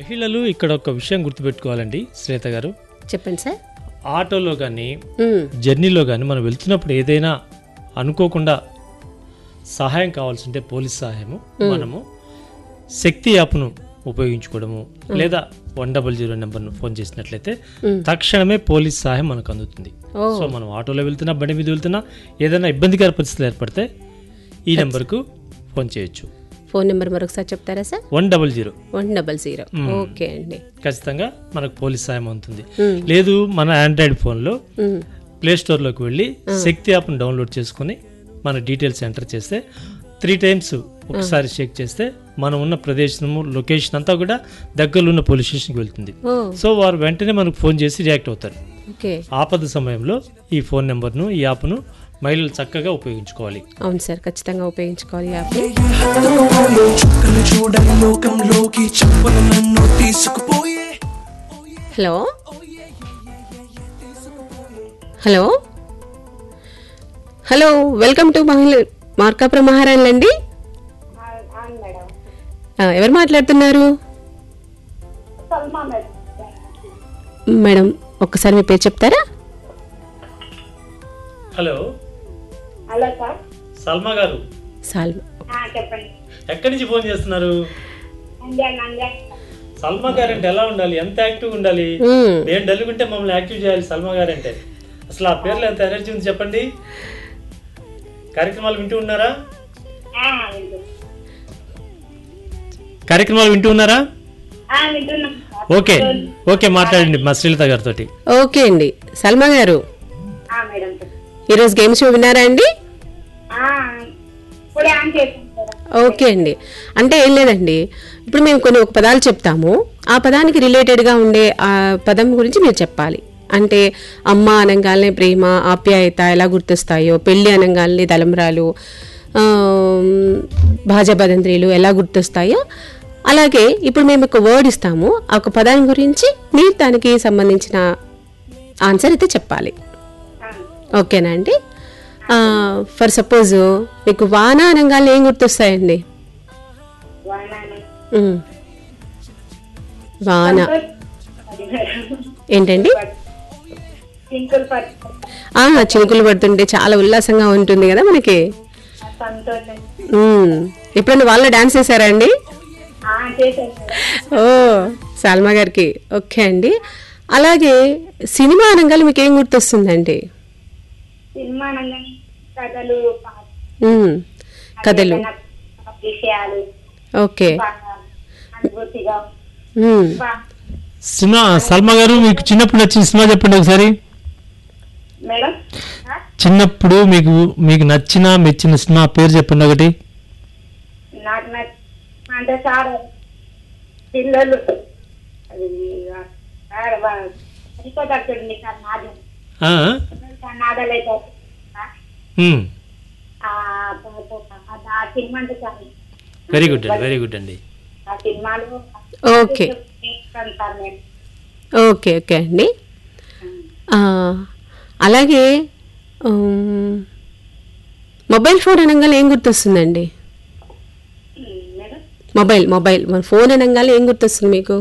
మహిళలు ఇక్కడ ఒక విషయం గుర్తుపెట్టుకోవాలండి శ్వేత గారు చెప్పండి సార్ ఆటోలో కానీ ఉమ్, జర్నీలో కానీ మనం వెళ్తున్నప్పుడు ఏదైనా అనుకోకుండా సహాయం కావాల్సి ఉంటే పోలీస్ సహాయము మనము శక్తి యాప్ను ఉపయోగించుకోవడము లేదా వన్ డబల్ జీరో నెంబర్ను ఫోన్ చేసినట్లయితే తక్షణమే పోలీస్ సహాయం మనకు అందుతుంది ఓ. సో మనం ఆటోలో వెళ్తున్నా బండి మీద వెళ్తున్నా ఏదైనా ఇబ్బందికర పరిస్థితులు ఏర్పడితే ఈ నెంబర్కు ఫోన్ చేయొచ్చు ఫోన్ నెంబర్ మరొకసారి చెప్తారా sir one double zero one double zero okay అండి ఖచ్చితంగా మనకు పోలీస్ సాయం అవుతుంది ఉమ్, లేదు మన ఆండ్రాయిడ్ ఫోన్లో ఉమ్, ప్లే స్టోర్లోకి వెళ్ళి శక్తి యాప్ను డౌన్లోడ్ చేసుకొని మన డీటెయిల్స్ ఎంటర్ చేస్తే త్రీ టైమ్స్ ఒకసారి చెక్ చేస్తే మనం ఉన్న ప్రదేశము లొకేషన్ అంతా కూడా దగ్గరలో ఉన్న పోలీస్ స్టేషన్కి వెళ్తుంది ఓ సో వారు వెంటనే మనకు ఫోన్ చేసి రియాక్ట్ అవుతారు ఓకే ఆపద సమయంలో ఈ ఫోన్ నెంబర్ను ఈ యాప్ను మహిళలు చక్కగా ఉపయోగించుకోవాలి అవును సార్ ఖచ్చితంగా ఉపయోగించుకోవాలి యాప్ హత్తుకుపోయే చుక్కలు చూడని లోకంలోకి చెప్పులు నన్ను తీసుకుపోయే hello hello hello welcome to మహిళ మార్కాపురం మహారాణి అండి ఆ, ఎవరు మాట్లాడుతున్నారు మేడం ఒక్కసారి మీ పేరు చెప్తారా హలో హలో సార్ సల్మా గారు సాల్మ ఆ, చెప్పండి ఎక్కడి నుంచి ఫోన్ చేస్తున్నారు నంద్యాల నంద్యాల సల్మా గారు అంటే ఎలా ఉండాలి ఎంత యాక్టివ్ ఉండాలి మ్మ్. నేను డల్లుకుంటే మమ్మల్ని యాక్టివ్ చేయాలి సల్మా గారు అంటే అసలు ఆ పేర్లో ఎంత ఎనర్జీ ఉంది చెప్పండి కార్యక్రమాలు వింటూ ఉన్నారా ఆ, వింటున్నా. కార్యక్రమాలు వింటూ ఉన్నారా ఆ, వింటున్నాం సార్. ఓకే ఓకే మాట్లాడండి మా శ్రీలత గారితో ఓకే అండి సల్మా గారు ఆ, మేడం చెప్పండి. ఈరోజు గేమ్ షో విన్నారా అండి ఆ, ఇప్పుడే ఆన్ చేసాం సార్ ఓకే అండి అంటే ఏం లేదండి ఇప్పుడు మేము కొన్ని ఒక పదాలు చెప్తాము ఆ పదానికి రిలేటెడ్గా ఉండే ఆ పదం గురించి మీరు చెప్పాలి అంటే అమ్మ అనగానే ప్రేమ ఆప్యాయత ఎలా గుర్తొస్తాయో పెళ్ళి అనగానే తలంబ్రాలు ఆమ్, భాజాభదంత్రీలు ఎలా గుర్తొస్తాయో అలాగే ఇప్పుడు మేము ఒక వర్డ్ ఇస్తాము ఆ ఒక పదం గురించి మీరు దానికి సంబంధించిన ఆన్సర్ అయితే చెప్పాలి ఆ, ఓకేనా అండి ఫర్ సపోజ్ మీకు వాన అనగానే ఏం గుర్తొస్తాయండి వానాలు. ఉమ్. వాన అది మేడం. ఏంటండి సింకులు పట్టు ఆ, చినుకులు పడుతుంటే చాలా ఉల్లాసంగా ఉంటుంది కదా మనకి సంతోషం ఉమ్. ఎప్పుడైనా వాళ్ళ డాన్స్ చేశారా అండి ఆ, చేశాను మేడం ఓ సాల్మా గారికి ఓకే అండి అలాగే సినిమా అనగానే మీకు ఏం గుర్తొస్తుందండి సినిమా అనగానే కథలు పా- ఉమ్. కథలు ఏదైనా విషయాలు ఓకే బాగా అనుభూతిగా ఉమ్. బా- సినిమా సల్మా గారు మీకు చిన్నప్పుడు నచ్చిన సినిమా చెప్పండి ఒకసారి మేడం ఆ, చిన్నప్పుడు మీకు మీకు నచ్చిన మెచ్చిన సినిమా పేరు చెప్పండి ఒకటి నాకు నచ్చ అంటే సార్ పిల్లలు అది సార్ అయిపోతారు చూడండి సార్ నాది ఆ? సార్ నాదాలు అయితే ఉమ్. ఆ ఆ సినిమా అంటే సార్ వెరీ గుడ్ అండి వెరీ గుడ్ అండి ఆ సినిమాలు ఓకే చూస్తాను సార్ నేను ఓకే ఓకే అండి ఆ, అలాగే ఉమ్, మొబైల్ ఫోన్ అనగానే ఏం గుర్తొస్తుందండి ఉమ్, మేడం మొబైల్ మొబైల్ మన ఫోన్ అనగానే ఏం గుర్తొస్తుంది మీకు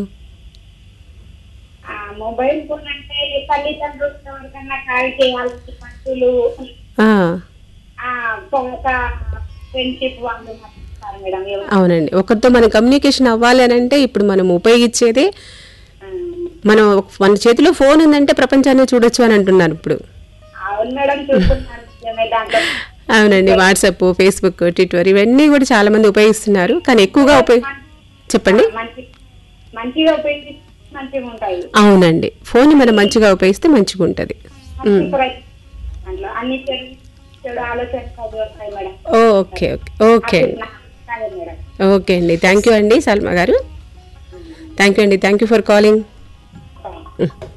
ఆ మొబైల్ ఫోన్ అంటే తల్లిదండ్రులు ఎవరికన్నా కాల్ చేయాల్సి పట్టులు ఆ, ఆ ఒక ఫ్రెండ్షిప్ వాళ్ళు మాట్లాడతారు మేడం ఎవరు అవునండి ఒకరితో మనం కమ్యూనికేషన్ అవ్వాలి అని అంటే ఇప్పుడు మనం ఉపయోగించేదే మనం ఒక- మన చేతిలో ఫోన్ ఉందంటే ప్రపంచాన్ని చూడొచ్చు అని అంటున్నారు ఇప్పుడు అవును మేడం చూస్తున్నాను నిజమే దాంట్లో అవునండి వాట్సాప్ ఫేస్బుక్ ట్విట్టర్ ఇవన్నీ కూడా చాలా మంది ఉపయోగిస్తున్నారు కానీ ఎక్కువగా ఉపయోగ చెప్పండి మంచి మంచిగా ఉపయోగిస్తే మంచిగా ఉంటాయి అవునండి ఫోన్ మనం మంచిగా ఉపయోగిస్తే మంచిగా ఉంటుంది మంచి ప్రయత్నం దాంట్లో అన్ని చెడు చెడు ఆలోచనలు అది వస్తాయి మేడం ఓకే ఓకే ఓకే అండి సరే మేడం ఓకే అండి థ్యాంక్ యూ అండి సల్మా గారు థ్యాంక్ యూ అండి థ్యాంక్ యూ ఫర్ కాలింగ్ సరే.